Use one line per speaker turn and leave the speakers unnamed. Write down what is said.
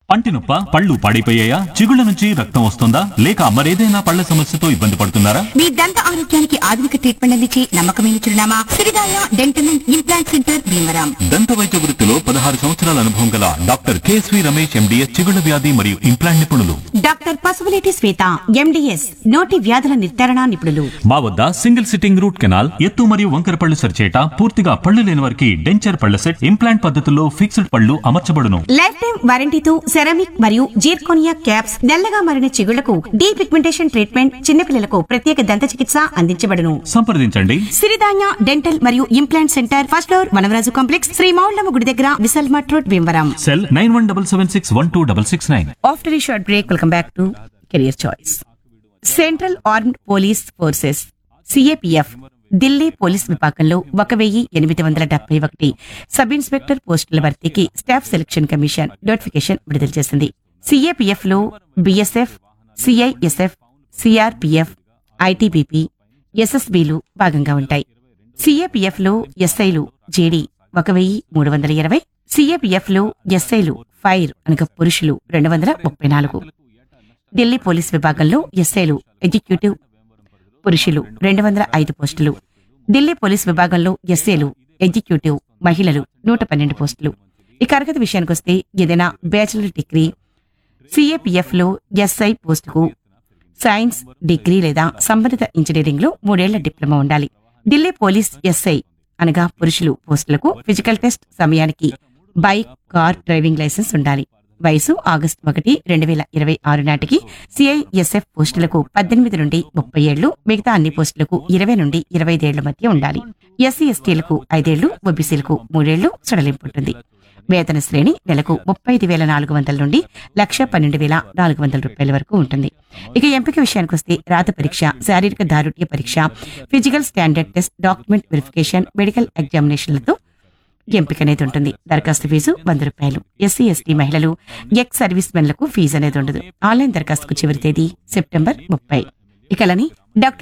పంటి నొప్ప పళ్ళు పాడైపోయాయా చిగుళ్ళ నుంచి రక్తం వస్తుందా లేక మరేదైనా పళ్ళ సమస్యతో ఇబ్బంది పడుతున్నారా
మీ దంత ఆరోగ్యానికి ఆధునిక ట్రీట్మెంట్ అందించి నమ్మకమైన చిరునామా Siridaya dental and implant centre Bhimavaram
దంత వైద్య వృత్తిలో పదహారు సంవత్సరాల అనుభవం గల డాక్టర్ కేఎస్వి రమేష్ ఎండిఎస్ చిగుళ్ళ వ్యాధి మరియు ఇంప్లాంట్ నిపుణులు
డాక్టర్ పసుపులేటి శ్వేత ఎండిఎస్ నోటి వ్యాధుల నిర్ధారణ నిపుణులు
మా వద్ద సింగిల్ సిట్టింగ్ రూట్ కెనాల్ ఎత్తు మరియు వంకర పళ్ళు సరిచేట పూర్తిగా పళ్ళు లేని వారికి డెంచర్ పళ్ళ సెట్ ఇంప్లాంట్ పద్ధతుల్లో ఫిక్స్డ్ పళ్ళు అమర్చబడును
లైఫ్ టైం వారంటీతో సెరామిక్ మరియు జీర్కోనియా క్యాప్స్ నల్లగా మారిన చిగుళ్లకు డీ పిగ్మెంటేషన్ ట్రీట్మెంట్ చిన్నపిల్లలకు ప్రత్యేక దంత చికిత్స అందించబడును
సంప్రదించండి
సిరిధాన్య డెంటల్ మరియు implant centre first floor Vanavaraju complex Shri Moullamma గుడి దగ్గర Vishal mart road Bhimavaram
cell nine one double seven six one two double six nine
after a short break welcome back to career choice central armed police forces CAPF Delhi police విభాగంలో ఒక వెయ్యి ఎనిమిది వందల డెబ్బై ఒకటి sub inspector పోస్టుల భర్తీకి స్టాఫ్ సెలక్షన్ కమిషన్ నోటిఫికేషన్ విడుదల చేసింది సిఏపిఎఫ్ లో బిఎస్ఎఫ్ సిఐఎస్ఎఫ్ సిఆర్పిఎఫ్ ఐటీబీపీ ఎస్ఎస్బీలు భాగంగా ఉంటాయి సిఏపిఎఫ్ లో ఎస్ఐలు జేడీ ఒక వెయ్యి మూడు వందల ఇరవై సిఏపిఎఫ్ లో ఎస్ఐలు ఫైర్ అనగా పురుషులు రెండు వందల ముప్పై నాలుగు ఢిల్లీ పోలీస్ విభాగంలో ఎస్ఐలు ఎగ్జిక్యూటివ్ పురుషులు రెండు వందల ఐదు పోస్టులు ఢిల్లీ పోలీస్ విభాగంలో ఎస్ఏలు ఎగ్జిక్యూటివ్ మహిళలు నూట పన్నెండు పోస్టులు ఈ అర్హత విషయానికి వస్తే ఏదైనా బ్యాచిలర్ డిగ్రీ సిఏపిఎఫ్ లో ఎస్ఐ పోస్టుకు సైన్స్ డిగ్రీ లేదా సంబంధిత ఇంజనీరింగ్ లో మూడేళ్ల డిప్లొమా ఉండాలి ఢిల్లీ పోలీస్ ఎస్ఐ అనగా పురుషులు పోస్టులకు ఫిజికల్ టెస్ట్ సమయానికి బైక్ కార్ డ్రైవింగ్ లైసెన్స్ ఉండాలి వయసు ఆగస్టు ఒకటి రెండు వేల ఇరవై ఆరు నాటికి సిఐఎస్ఎఫ్ పోస్టులకు పద్దెనిమిది నుండి ముప్పై ఏళ్లు మిగతా అన్ని పోస్టులకు ఇరవై నుండి ఇరవై ఐదేళ్ల మధ్య ఉండాలి ఎస్సీ ఎస్టీలకు ఐదేళ్లు ఓబీసీలకు మూడేళ్లు సడలింపు ఉంటుంది వేతన శ్రేణి నెలకు ముప్పై ఐదు వేల నాలుగు వందల నుండి లక్ష పన్నెండు వేల నాలుగు వందల రూపాయల వరకు ఉంటుంది ఇక ఎంపిక విషయానికి వస్తే రాత పరీక్ష శారీరక దారుఢ్య పరీక్ష physical standard test document verification medical ఎగ్జామినేషన్లతో ఎంపిక అనేది ఉంటుంది దరఖాస్తు ఫీజు వంద రూపాయలు ఎస్సీ ఎస్టీ మహిళలు ఎక్స్ సర్వీస్ మెన్లకు ఫీజు అనేది ఉండదు ఆన్లైన్ దరఖాస్తుకు చివరి తేదీ సెప్టెంబర్ ముప్పై ఇకలని డాక్టర్